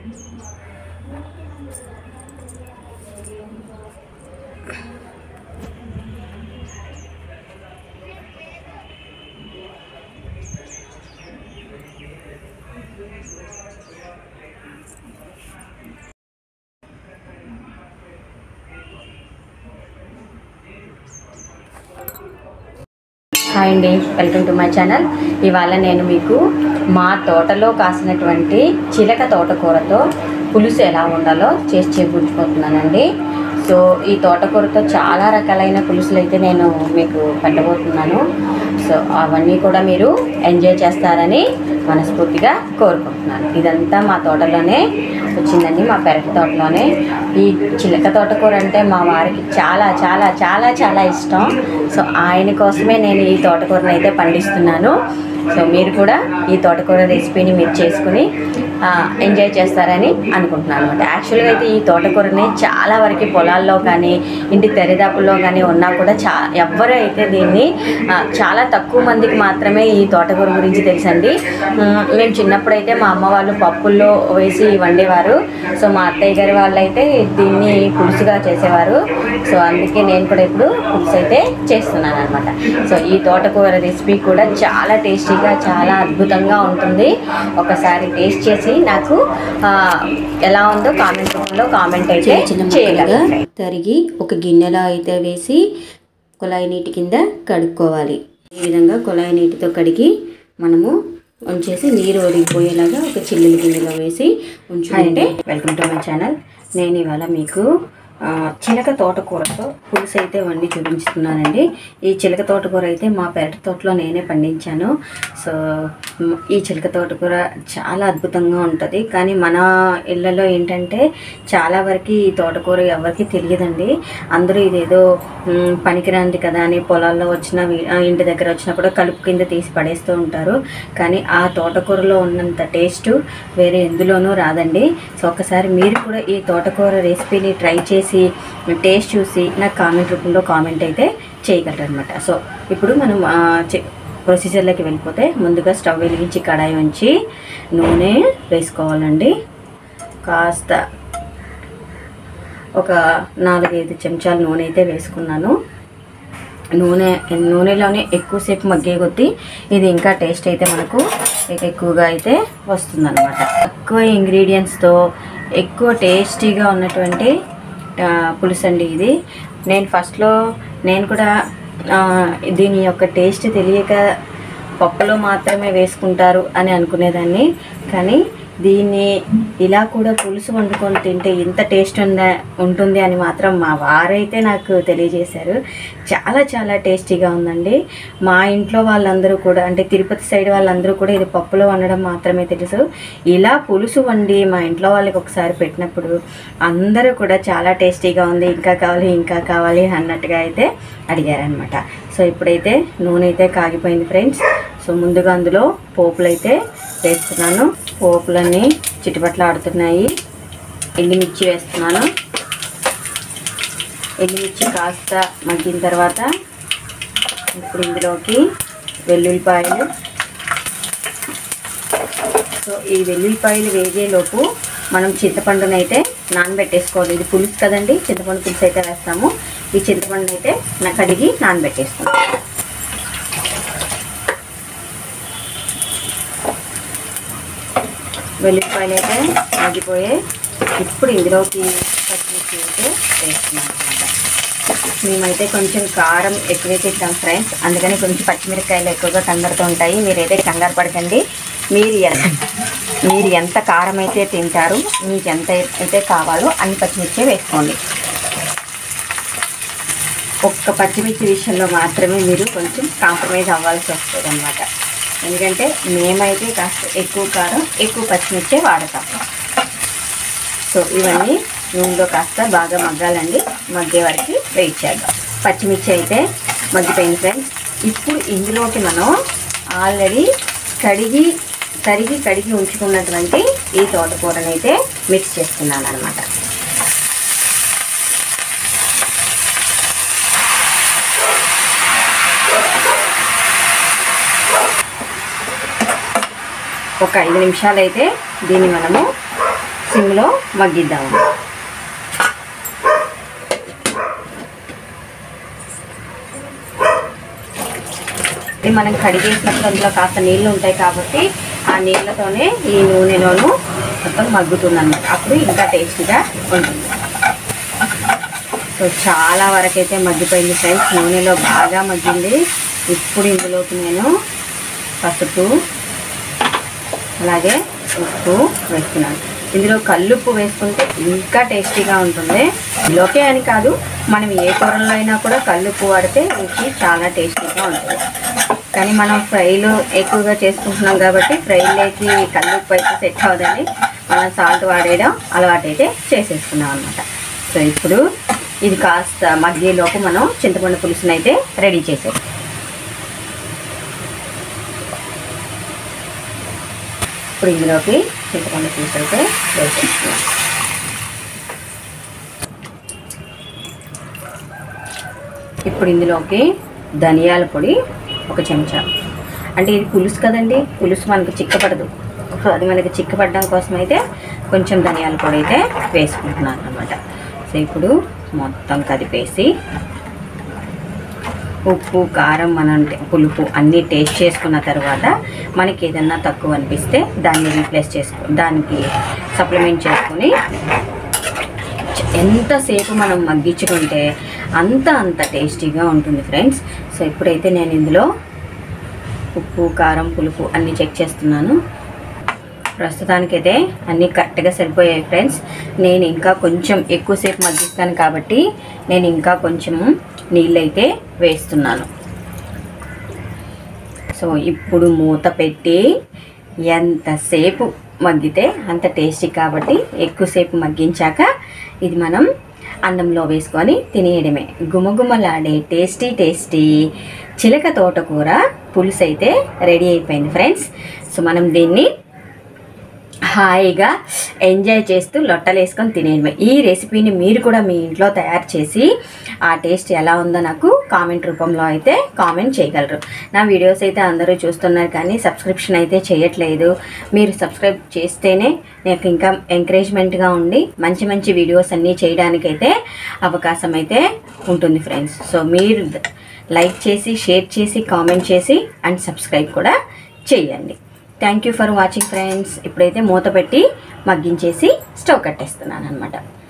hi అండి welcome to my channel ఇవాళ నేను మీకు మా తోటలో కాసినటువంటి చిలక తోటకూరతో పులుసు ఎలా ఉండాలో చేసి చూపించుకుంటున్నానండి సో ఈ తోటకూరతో చాలా రకాలైన పులుసులు అయితే నేను మీకు పెట్టబోతున్నాను సో అవన్నీ కూడా మీరు ఎంజాయ్ చేస్తారని మనస్ఫూర్తిగా కోరుకుంటున్నాను ఇదంతా మా తోటలోనే వచ్చిందండి మా పెరటి తోటలోనే ఈ చిలక తోటకూర అంటే మా వారికి చాలా చాలా చాలా చాలా ఇష్టం సో ఆయన కోసమే నేను ఈ తోటకూరని అయితే పండిస్తున్నాను సో మీరు కూడా ఈ తోటకూర రెసిపీని మీరు చేసుకుని ఆ, ఎంజాయ్ చేస్తారని అనుకుంటున్నాను అనమాట యాక్చువల్గా అయితే ఈ తోటకూరని చాలా వరకు పొలాల్లో కానీ ఇంటి తెరిదాపుల్లో కానీ ఉన్నా కూడా చా ఎవ్వరు అయితే దీన్ని ఆ, చాలా తక్కువ మందికి మాత్రమే ఈ తోటకూర గురించి తెలుసండి ఉమ్, మేము చిన్నప్పుడు అయితే మా అమ్మ వాళ్ళు పప్పుల్లో వేసి వండేవారు సో మా అత్తయ్య గారి వాళ్ళు అయితే దీన్ని పులుసుగా చేసేవారు సో అందుకే నేను కూడా ఇప్పుడు పులుసు అయితే చేస్తున్నాను అనమాట సో ఈ తోటకూర రెసిపీ కూడా చాలా టేస్టీగా చాలా అద్భుతంగా ఉంటుంది ఒకసారి టేస్ట్ చేసి నాకు ఆ, ఎలా ఉందో కామెంట్ రూపంలో కామెంట్ అయితే చిన్న చిన్న ముక్కలుగా చేయగలరు తరిగి ఒక గిన్నెలో అయితే వేసి కుళాయి నీటి కింద కడుక్కోవాలి ఈ విధంగా కుళాయి నీటితో కడిగి మనము ఉంచేసి నీరు ఒడిగిపోయేలాగా ఒక చిల్లుల గిన్నెలో వేసి హాయ్ ఉంచుకుంటే అండి వెల్కమ్ టు మై ఛానల్ నేను ఇవాళ మీకు ఆ, చిలక తోటకూరతో పులుసు అయితే వండి చూపించుతున్నానండి ఈ చిలక తోటకూర అయితే మా పెరటి తోటలో నేనే పండించాను సో మ్, ఈ చిలక తోటకూర చాలా అద్భుతంగా ఉంటుంది కానీ మన ఇళ్ళలో ఏంటంటే చాలా వరకు ఈ తోటకూర ఎవరికి తెలియదండి అందరూ ఇదేదో మ్, పనికిరాంది కదా అని పొలాల్లో వచ్చిన వి- ఆ, ఇంటి దగ్గర వచ్చినా కూడా కలుపు కింద తీసి పడేస్తూ ఉంటారు కానీ ఆ తోటకూరలో ఉన్నంత టేస్ట్ వేరే ఎందులోనూ రాదండి సో ఒకసారి మీరు కూడా ఈ తోటకూర రెసిపీని ట్రై చేసి టేస్ట్ చూసి నాకు కామెంట్ రూపంలో కామెంట్ అయితే చేయగలరు అనమాట సో ఇప్పుడు మనం ఆ, చె- ప్రొసీజర్లోకి వెళ్ళిపోతే ముందుగా స్టవ్ వెలిగించి కడాయి ఉంచి నూనె వేసుకోవాలండి కాస్త ఒక నాలుగైదు చెంచాలు నూనె అయితే వేసుకున్నాను నూనె నూనెలోనే ఎక్కువసేపు మగ్గే కొద్దీ ఇది ఇంకా టేస్ట్ అయితే మనకు ఎక్కువగా అయితే వస్తుందన్నమాట తక్కువ ఇంగ్రీడియంట్స్తో ఎక్కువ టేస్టీగా ఉన్నటువంటి ఆ, పులుసు అండి ఇది నేను ఫస్ట్లో నేను కూడా ఆ, దీని యొక్క టేస్ట్ తెలియక పప్పులో మాత్రమే వేసుకుంటారు అని అనుకునేదాన్ని కానీ దీన్ని ఇలా కూడా పులుసు వండుకొని తింటే ఇంత టేస్ట్ ఉందా ఉంటుంది అని మాత్రం మా వారైతే నాకు తెలియజేశారు చాలా చాలా టేస్టీగా ఉందండి మా ఇంట్లో వాళ్ళందరూ కూడా అంటే తిరుపతి సైడ్ వాళ్ళందరూ కూడా ఇది పప్పులో వండడం మాత్రమే తెలుసు ఇలా పులుసు వండి మా ఇంట్లో వాళ్ళకి ఒకసారి పెట్టినప్పుడు అందరూ కూడా చాలా టేస్టీగా ఉంది ఇంకా కావాలి ఇంకా కావాలి అన్నట్టుగా అయితే అడిగారనమాట సో ఇప్పుడైతే నూనె అయితే కాగిపోయింది ఫ్రెండ్స్ సో ముందుగా అందులో పోపులు అయితే వేస్తున్నాను పోపులన్నీ చిటిపట్లు ఆడుతున్నాయి ఎండుమిర్చి వేస్తున్నాను ఎండుమిర్చి కాస్త మగ్గిన తర్వాత ఇప్పుడు ఇందులోకి వెల్లుల్లిపాయలు సో ఈ వెల్లుల్లిపాయలు వేగేలోపు మనం చింతపండుని అయితే నానబెట్టేసుకోవాలి ఇది పులుసు కదండి చింతపండు పులుసు అయితే వేస్తాము ఈ చింతపండు అయితే నా కడిగి నానబెట్టేస్తాము వెల్లుల్లిపాయలు అయితే మగ్గిపోయే ఇప్పుడు ఇందులోకి పచ్చిమిర్చి అయితే వేస్తున్నాం అనమాట మేమైతే కొంచెం కారం ఎక్కువే తింటాం ఫ్రెండ్స్ అందుకని కొంచెం పచ్చిమిరపకాయలు ఎక్కువగా కంగారుతూ ఉంటాయి మీరైతే కంగారు పడకండి మీరు ఎంత మీరు ఎంత కారం అయితే తింటారు మీకు ఎంత అయితే కావాలో అన్ని పచ్చిమిర్చి వేసుకోండి ఒక్క పచ్చిమిర్చి విషయంలో మాత్రమే మీరు కొంచెం కాంప్రమైజ్ అవ్వాల్సి వస్తుంది అనమాట ఎందుకంటే మేమైతే కాస్త ఎక్కువ కారం ఎక్కువ పచ్చిమిర్చే వాడతాం సో ఇవన్నీ నూనెలో కాస్త బాగా మగ్గాలండి మగ్గే వరకు వెయిట్ చేద్దాం పచ్చిమిర్చి అయితే మగ్గిపోయింది ఫ్రెండ్స్ ఇప్పుడు ఇందులోకి మనం ఆల్రెడీ కడిగి తరిగి కడిగి ఉంచుకున్నటువంటి ఈ తోటకూరని అయితే మిక్స్ చేసుకున్నాను అనమాట ఒక ఐదు నిమిషాలు అయితే దీన్ని మనము సిమ్లో మగ్గిద్దాము ఇది మనం కడిగేసినప్పుడు అందులో కాస్త నీళ్ళు ఉంటాయి కాబట్టి ఆ నీళ్ళతోనే ఈ నూనెలోను మొత్తం మగ్గుతుంది అన్నమాట అప్పుడు ఇంకా టేస్టీగా ఉంటుంది సో చాలా వరకు అయితే మగ్గిపోయింది ఫ్రెండ్స్ నూనెలో బాగా మగ్గింది ఇప్పుడు ఇందులోకి నేను పసుపు అలాగే ఉప్పు వేస్తున్నాను ఇందులో కల్లుప్పు వేసుకుంటే ఇంకా టేస్టీగా ఉంటుంది ఇందులోకే అని కాదు మనం ఏ కూరలో అయినా కూడా కల్లుప్పు వాడితే రుచి చాలా టేస్టీగా ఉంటుంది కానీ మనం ఫ్రైలు ఎక్కువగా చేసుకుంటున్నాం కాబట్టి ఫ్రైలోకి కల్లుప్పు అయితే సెట్ అవ్వదని మనం సాల్ట్ వాడేయడం అలవాటు అయితే చేసేసుకున్నాం అనమాట సో ఇప్పుడు ఇది కాస్త మగ్గేలోపు మనం చింతపండు పులుసుని అయితే రెడీ చేసేస్తాం ఇప్పుడు ఇందులోకి చింతపండు పులుసు అయితే వేసేస్తున్నాం ఇప్పుడు ఇందులోకి ధనియాల పొడి ఒక చెంచా అంటే ఇది పులుసు కదండి పులుసు మనకు చిక్కపడదు సో అది మనకి చిక్కపడడం కోసం అయితే కొంచెం ధనియాల పొడి అయితే వేసుకుంటున్నాను అనమాట సో ఇప్పుడు మొత్తం కదిపేసి ఉప్పు కారం మనం టే- పులుపు అన్నీ టేస్ట్ చేసుకున్న తర్వాత మనకి ఏదన్నా తక్కువ అనిపిస్తే దాన్ని రీప్లేస్ చేసుకో దానికి సప్లిమెంట్ చేసుకొని చ- ఎంతసేపు మనం మగ్గించుకుంటే అంత అంత టేస్టీగా ఉంటుంది ఫ్రెండ్స్ సో ఇప్పుడైతే నేను ఇందులో ఉప్పు కారం పులుపు అన్నీ చెక్ చేస్తున్నాను ప్రస్తుతానికైతే అన్నీ కరెక్ట్గా సరిపోయాయి ఫ్రెండ్స్ నేను ఇంకా కొంచెం ఎక్కువసేపు మగ్గిస్తాను కాబట్టి నేను ఇంకా కొంచెం నీళ్ళైతే వేస్తున్నాను సో ఇప్పుడు మూత పెట్టి ఎంతసేపు మగ్గితే అంత టేస్టీ కాబట్టి ఎక్కువసేపు మగ్గించాక ఇది మనం అన్నంలో వేసుకొని తినేయడమే గుమగుమలాడే టేస్టీ టేస్టీ చిలక తోటకూర పులుసు అయితే రెడీ అయిపోయింది ఫ్రెండ్స్ సో మనం దీన్ని హాయిగా ఎంజాయ్ చేస్తూ లొట్టలు వేసుకొని తినేయడమే ఈ రెసిపీని మీరు కూడా మీ ఇంట్లో తయారు చేసి ఆ టేస్ట్ ఎలా ఉందో నాకు కామెంట్ రూపంలో అయితే కామెంట్ చేయగలరు నా వీడియోస్ అయితే అందరూ చూస్తున్నారు కానీ సబ్స్క్రిప్షన్ అయితే చేయట్లేదు మీరు సబ్స్క్రైబ్ చేస్తేనే నాకు ఇంకా ఎంకరేజ్మెంట్గా ఉండి మంచి మంచి వీడియోస్ అన్నీ చేయడానికైతే అవకాశం అయితే ఉంటుంది ఫ్రెండ్స్ సో మీరు లైక్ చేసి షేర్ చేసి కామెంట్ చేసి అండ్ సబ్స్క్రైబ్ కూడా చేయండి thank you for watching friends ఇప్పుడైతే మూత పెట్టి మగ్గించేసి స్టవ్ కట్టేస్తున్నాను అనమాట